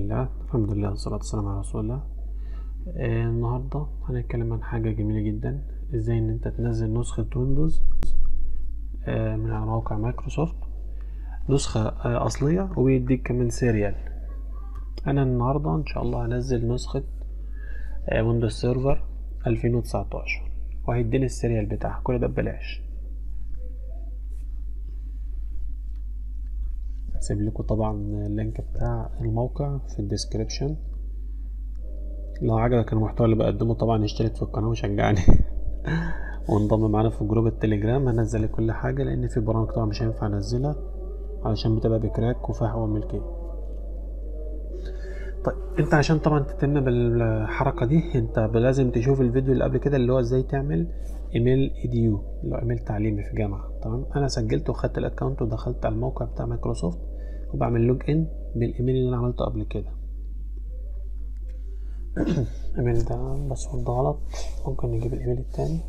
الله الحمد لله والصلاة والسلام على رسول الله آه النهاردة هنتكلم عن حاجة جميلة جدا ازاي ان انت تنزل نسخة ويندوز آه من على موقع مايكروسوفت نسخة آه أصلية وبيديك كمان سيريال أنا النهاردة إن شاء الله هنزل نسخة آه ويندوز سيرفر 2019 وهيديني السيريال بتاعها كل ده ببلاش هسيب لكم طبعا اللينك بتاع الموقع في الديسكريبشن لو عجبك المحتوى اللي بقدمه طبعا اشترك في القناة وشجعني وانضم معانا في جروب التليجرام هنزل كل حاجة لان في برامج طبعا مش هينفع انزلها علشان بتبقى بكراك وفيها حقوق ملكية طيب انت عشان طبعا تتم بالحركة دي انت لازم تشوف الفيديو اللي قبل كده اللي هو ازاي تعمل ايميل ايديو اللي هو ايميل تعليمي في جامعة تمام انا سجلت وخدت الاكونت ودخلت على الموقع بتاع مايكروسوفت وبعمل لوج ان بالايميل اللي انا عملته قبل كده الايميل ده الباسورد ده غلط ممكن نجيب الايميل التاني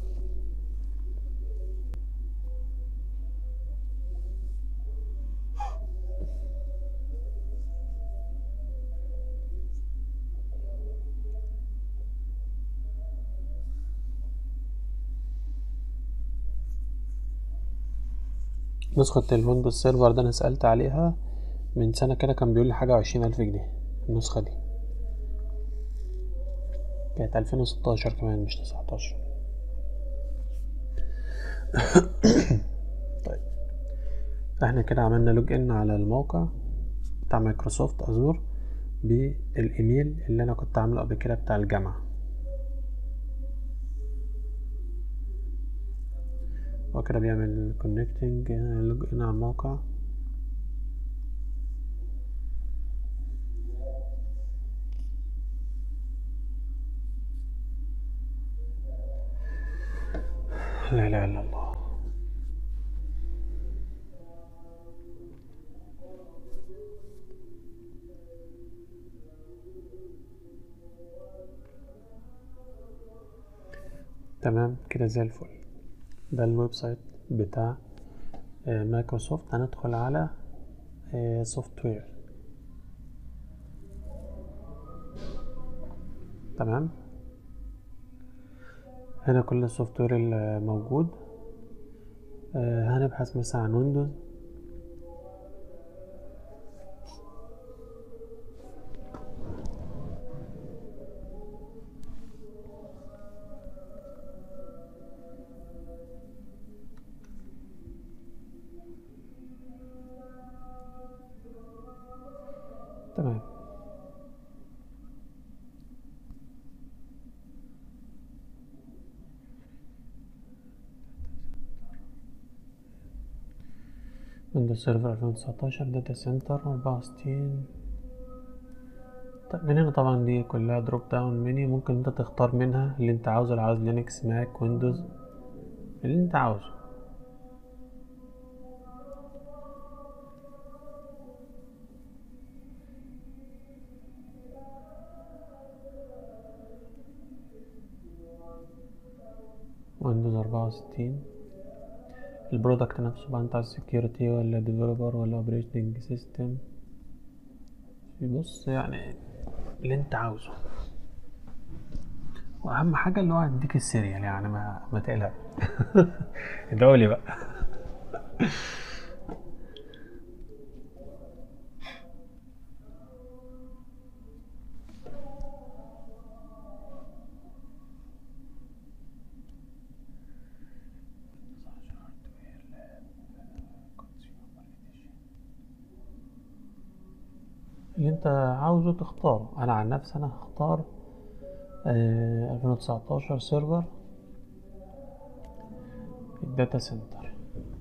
نسخة الويندوز سيرفر ده أنا سألت عليها من سنة كده كان بيقول لي حاجة وعشرين ألف جنيه النسخة دي كانت ألفين وستاشر كمان مش تسعتاشر طيب احنا كده عملنا لوج ان على الموقع بتاع مايكروسوفت أزور بالإيميل اللي أنا كنت عامله قبل كده بتاع الجامعة هو كده بيعمل كونكتنج لوج ان على الموقع لا اله الا الله تمام كده زي الفل ده الويب سايت بتاع مايكروسوفت هندخل على سوفت وير تمام هنا كل السوفت وير الموجود هنبحث مثلا عن ويندوز تمام ويندوز سيرفر 2019 داتا سنتر 64 طيب من هنا طبعا دي كلها دروب داون منيو ممكن انت تختار منها اللي انت عاوزه لو عاوز لينكس ماك ويندوز اللي انت عاوزه ويندوز أربعة وستين البرودكت نفسه بقى انت عايز سكيورتي ولا ديفلوبر ولا اوبريتنج سيستم بص يعني اللي انت عاوزه واهم حاجه اللي هو هيديك السيريال يعني ما ما تقلق ادعوا لي بقى اللي انت عاوزه تختاره انا عن نفسي انا هختار آه 2019 سيرفر الداتا سنتر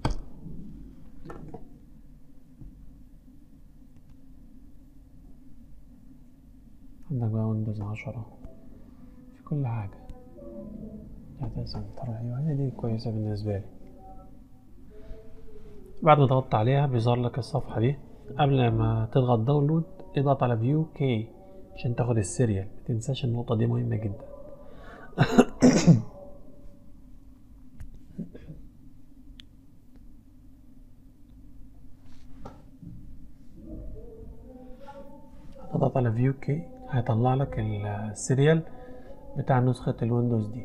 عندك بقى ويندوز عشرة في كل حاجة داتا سنتر ايوه هي دي كويسة بالنسبة لي بعد ما ضغطت عليها بيظهر لك الصفحة دي قبل ما تضغط داونلود اضغط على فيو كي عشان تاخد السيريال متنساش النقطة دي مهمة جدا تضغط على فيو كي هيطلع لك السيريال بتاع نسخة الويندوز دي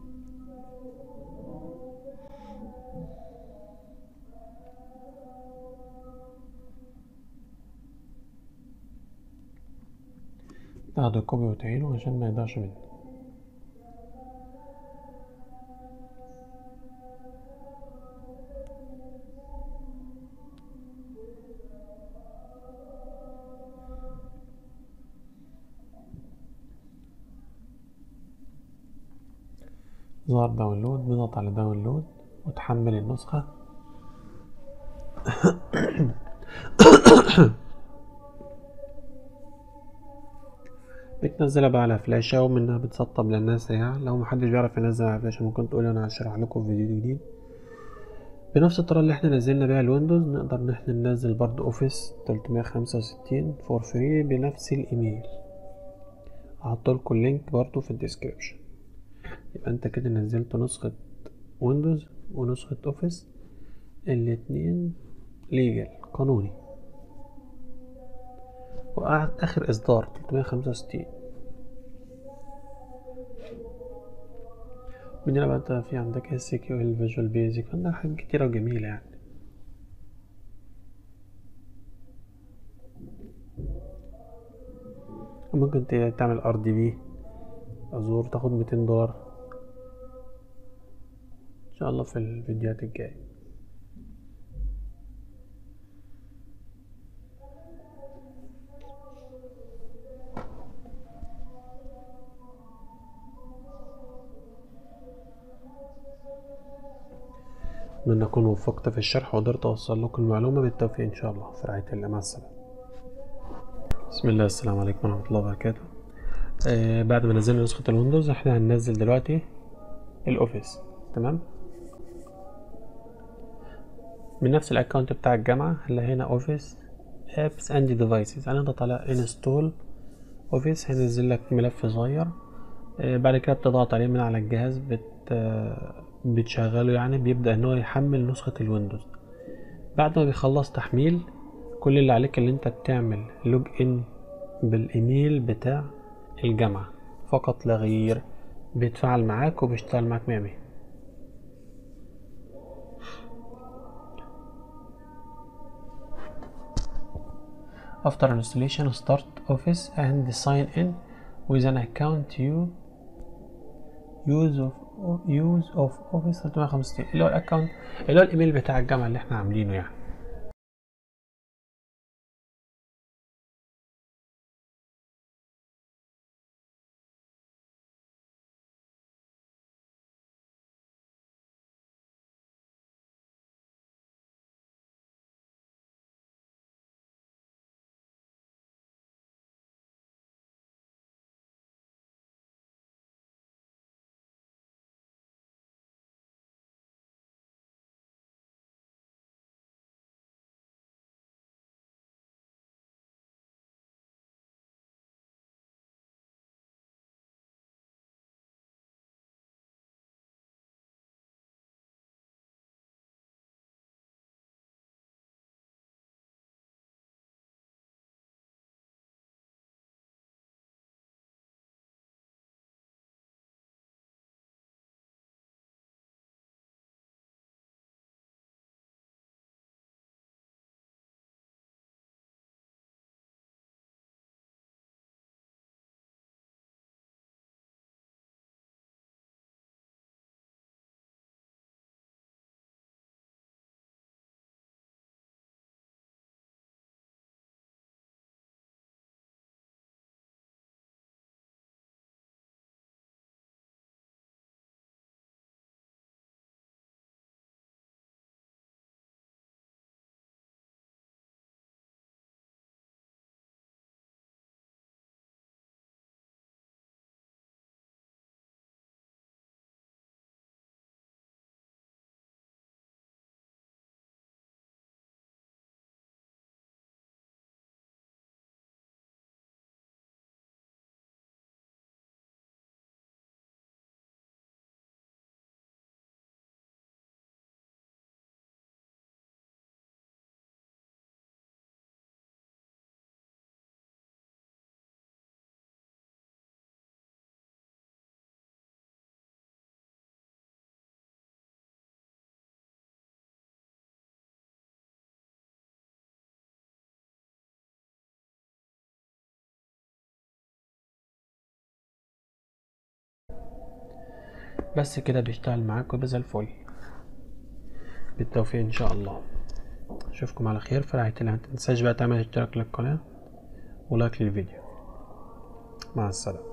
تاخد الكوبي وتعينه عشان ما يضيعش منك ظهر داونلود بنضغط على داونلود وتحمل النسخة بتنزلها بقى على فلاشة ومنها بتسطب للناس يعني لو محدش بيعرف ينزل على فلاشة ممكن تقولي انا هشرح لكم في فيديو جديد بنفس الطريقة اللي احنا نزلنا بيها الويندوز نقدر ان احنا ننزل برضه اوفيس 365 فور فري بنفس الايميل هحطلكوا اللينك برضه في الديسكريبشن يبقى انت كده نزلت نسخة ويندوز ونسخة اوفيس الاتنين ليجل قانوني واخر اصدار 365 من هنا بقى انت في عندك اس كيو ال فيجوال بيزك عندك حاجات كتيرة وجميلة يعني ممكن تعمل ار دي بي ازور تاخد 200 دولار ان شاء الله في الفيديوهات الجايه أتمنى أكون وفقت في الشرح وقدرت أوصل لكم المعلومة بالتوفيق إن شاء الله في رعاية الله مع السلامة بسم الله السلام عليكم ورحمة الله وبركاته آه بعد ما نزلنا نسخة الويندوز احنا هننزل دلوقتي الأوفيس تمام من نفس الأكونت بتاع الجامعة هنلاقي هنا أوفيس apps and devices هنضغط على install اوفيس هينزل لك ملف صغير آه بعد كده بتضغط عليه من على الجهاز بت آه بتشغله يعني بيبدأ ان هو يحمل نسخة الويندوز بعد ما بيخلص تحميل كل اللي عليك اللي انت بتعمل لوج ان بالايميل بتاع الجامعة فقط لا غير بيتفاعل معاك وبيشتغل معاك مية مية After installation start office and sign in with an account you use of use of office 365 اللي هو الاكونت اللي هو الايميل بتاع الجامعه اللي احنا عاملينه يعني بس كده بيشتغل معاك ويبقى زي الفل بالتوفيق ان شاء الله اشوفكم على خير في رعاية الله متنساش بقى تعمل اشتراك للقناة ولايك للفيديو مع السلامة